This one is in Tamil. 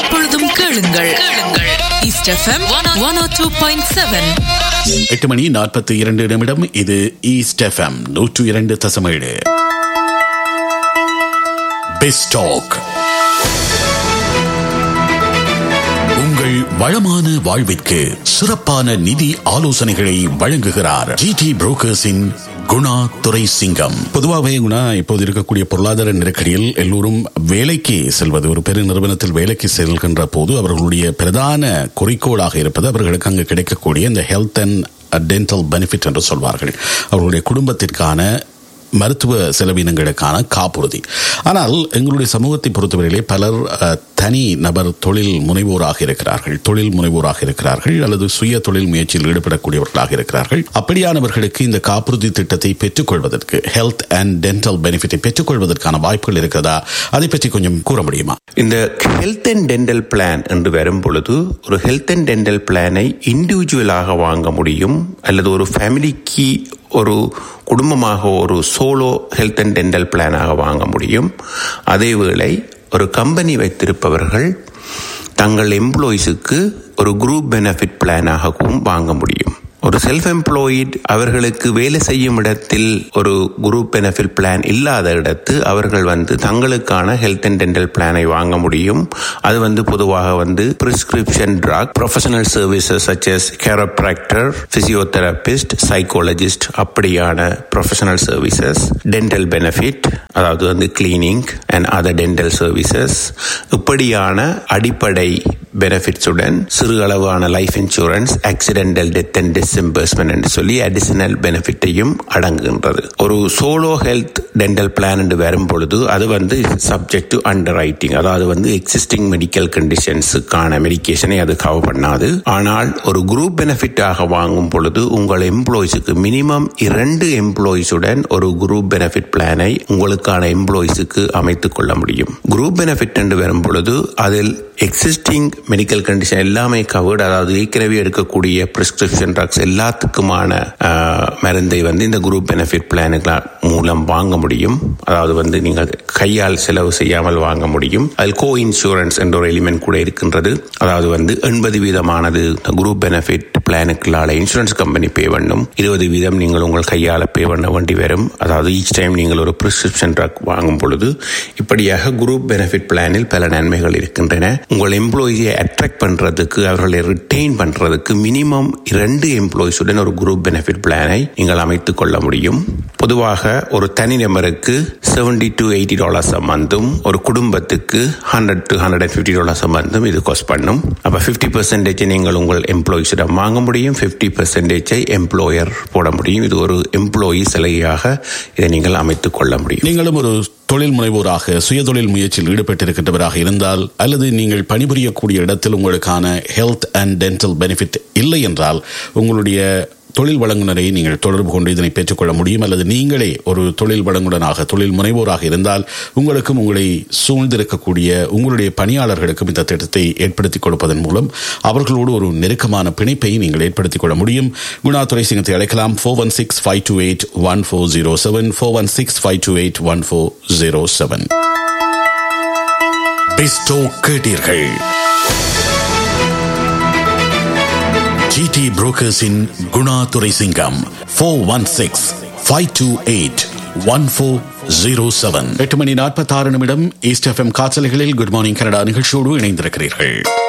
எப்பொழுதும் கேளுங்கள் கேளுங்கள் east FM one O two point seven எட்டு மணி நாற்பத்தி இரண்டு நிமிடம் இது ஈஸ்ட் எஃப்எம் நூற்று இரண்டு தசமேழு பெஸ்டாக் உங்கள் வளமான வாழ்விற்கு சிறப்பான நிதி ஆலோசனைகளை வழங்குகிறார் ஜிடி புரோக்கர்ஸின் குணா துரை சிங்கம் பொதுவாகவே குணா இப்போது இருக்கக்கூடிய பொருளாதார நெருக்கடியில் எல்லோரும் வேலைக்கு செல்வது ஒரு பெரு நிறுவனத்தில் வேலைக்கு செல்கின்ற போது அவர்களுடைய பிரதான குறிக்கோளாக இருப்பது அவர்களுக்கு அங்கு கிடைக்கக்கூடிய இந்த ஹெல்த் அண்ட் டென்டல் பெனிஃபிட் என்று சொல்வார்கள் அவர்களுடைய குடும்பத்திற்கான மருத்துவ செலவினங்களுக்கான காப்புறுதி ஆனால் எங்களுடைய சமூகத்தை பொறுத்தவரையிலே பலர் அஹ், தனி நபர் தொழில் முனைவோராக இருக்கிறார்கள் தொழில் முனைவோராக இருக்கிறார்கள் அல்லது சுய தொழில் முயற்சியில் ஈடுபடக்கூடியவர்களாக இருக்கிறார்கள் அப்படியானவர்களுக்கு இந்த காப்புறுதி திட்டத்தை பெற்றுக்கொள்வதற்கு ஹெல்த் அண்ட் டென்டல் பெனிஃபிட்டை பெற்றுக்கொள்வதற்கான வாய்ப்புகள் இருக்கிறதா அதை பற்றி கொஞ்சம் கூற முடியுமா இந்த ஹெல்த் அண்ட் டென்டல் பிளான் என்று வரும் பொழுது ஒரு ஹெல்த் அண்ட் டென்டல் பிளானை இண்டிவிஜுவலாக வாங்க முடியும் அல்லது ஒரு ஃபேமிலிக்கு ஒரு குடும்பமாக ஒரு சோலோ ஹெல்த் அண்ட் டென்டல் பிளானாக வாங்க முடியும் அதேவேளை ஒரு கம்பெனி வைத்திருப்பவர்கள் தங்கள் எம்ப்ளாயிஸுக்கு ஒரு குரூப் பெனிஃபிட் பிளானாகவும் வாங்க முடியும் ஒரு செல்ஃப் எம்ப்ளாயிட் அவர்களுக்கு வேலை செய்யும் இடத்தில் ஒரு குரூப் பெனிஃபிட் பிளான் இல்லாத இடத்து அவர்கள் வந்து தங்களுக்கான ஹெல்த் அண்ட் டென்டல் பிளானை வாங்க முடியும் அது வந்து பொதுவாக வந்து prescription drug professional services such as chiropractor physiotherapist psychologist அப்படியான ப்ரொஃபஷனல் சர்வீசஸ் டென்டல் பெனிஃபிட் அதாவது வந்து cleaning and other dental services இப்படியான அடிப்படை பெனிஃபிட்ஸுடன் சிறு அளவான life insurance accidental death and dismemberment என்று சொல்லி அடிஷனல் பெனிஃபிட்டையும் அடங்குகின்றது ஒரு சோலோ ஹெல்த் டென்டல் பிளான் என்று வரும் பொழுது அது வந்து சப்ஜெக்ட் டு அண்டர் ரைட்டிங் அதாவது வந்து எக்ஸிஸ்டிங் மெடிக்கல் கண்டிஷன்ஸுக்கான மெடிக்கேஷனை அது கவர் பண்ணாது ஆனால் ஒரு குரூப் பெனிஃபிட்டாக வாங்கும் பொழுது உங்கள் எம்ப்ளாயிஸுக்கு மினிமம் இரண்டு எம்ப்ளாயிஸுடன் ஒரு குரூப் பெனிஃபிட் பிளானை உங்களுக்கான எம்ப்ளாயிஸுக்கு அமைத்துக் கொள்ள முடியும் குரூப் பெனிஃபிட் என்று வரும் பொழுது அதில் எக்ஸிஸ்டிங் மெடிக்கல் கண்டிஷன் எல்லாமே கவர்டு அதாவது ஏற்கனவே எடுக்கக்கூடிய பிரிஸ்கிரிப்ஷன் ட்ரக்ஸ் எல்லாத்துக்குமான ஆஹ், மருந்தை வந்து இந்த குரூப் பெனிஃபிட் பிளானுக்கு மூலம் வாங்க முடியும் அதாவது வந்து நீங்கள் கையால் செலவு செய்யாமல் வாங்க முடியும் அதில் கோ இன்சூரன்ஸ் என்ற ஒரு எலிமெண்ட் கூட இருக்கின்றது அதாவது வந்து எண்பது வீதமானது குரூப் பெனிஃபிட் பிளானுக்குள்ளால இன்சூரன்ஸ் கம்பெனி பே பண்ணும் இருபது வீதம் நீங்கள் உங்கள் கையால் பே பண்ண வேண்டி வரும் அதாவது ஈச் டைம் நீங்கள் ஒரு பிரிஸ்கிரிப்ஷன் ட்ரக் வாங்கும் பொழுது இப்படியாக குரூப் பெனிஃபிட் பிளானில் பல நன்மைகள் இருக்கின்றன உங்கள் எம்ப்ளாயியை அட்ராக்ட் பண்றதுக்கு அவர்களை ரிட்டைன் பண்றதுக்கு மினிமம் இரண்டு எம்ப்ளாயிஸுடன் ஒரு குரூப் பெனிஃபிட் பிளானை நீங்கள் அமைத்துக் கொள்ள முடியும் பொதுவாக ஒரு தனி நபருக்கு செவன்டி டு எயிட்டி டாலர்ஸ் மந்தும் ஒரு குடும்பத்துக்கு hundred to hundred and fifty dollars மந்தும் இது காஸ்ட் பண்ணும் அப்ப ஃபிஃப்டி பர்சன்டேஜ் நீங்கள் உங்கள் எம்ப்ளாயிஸிடம் வாங்க முடியும் ஃபிஃப்டி பர்சன்டேஜை எம்ப்ளாயர் போட முடியும் இது ஒரு எம்ப்ளாயி சலுகையாக இதை நீங்கள் அமைத்துக் கொள்ள முடியும் நீங்களும் ஒரு தொழில் முனைவோராக சுயதொழில் முயற்சியில் ஈடுபட்டிருக்கின்றவராக இருந்தால் அல்லது நீங்கள் பணிபுரியக்கூடிய இடத்தில் உங்களுக்கான ஹெல்த் அண்ட் டென்டல் பெனிஃபிட் இல்லை என்றால் உங்களுடைய தொழில் வழங்குனரை நீங்கள் தொடர்பு கொண்டு இதனை பெற்றுக்கொள்ள முடியும் அல்லது நீங்களே ஒரு தொழில் வழங்குனராக தொழில் முனைவோராக இருந்தால் உங்களுக்கும் உங்களை சூழ்ந்திருக்கக்கூடிய உங்களுடைய பணியாளர்களுக்கும் இந்த திட்டத்தை ஏற்படுத்திக் கொடுப்பதன் மூலம் அவர்களோடு ஒரு நெருக்கமான பிணைப்பை நீங்கள் ஏற்படுத்திக் கொள்ள முடியும் குணா துறை சிங்கத்தை அழைக்கலாம் four one six five two eight one four zero seven four one six five two eight one four zero seven பெஸ்டோ கேட்டீர்கள் ஜிடி புரோக்கர்ஸின் Guna Durai Singam four one six five two eight one four zero seven எட்டு மணி நாற்பத்தாறு நிமிடம் ஈஸ்ட் எஃப்எம் காற்றலைகளில் குட் மார்னிங் கனடா நிகழ்ச்சியோடு இணைந்திருக்கிறீர்கள்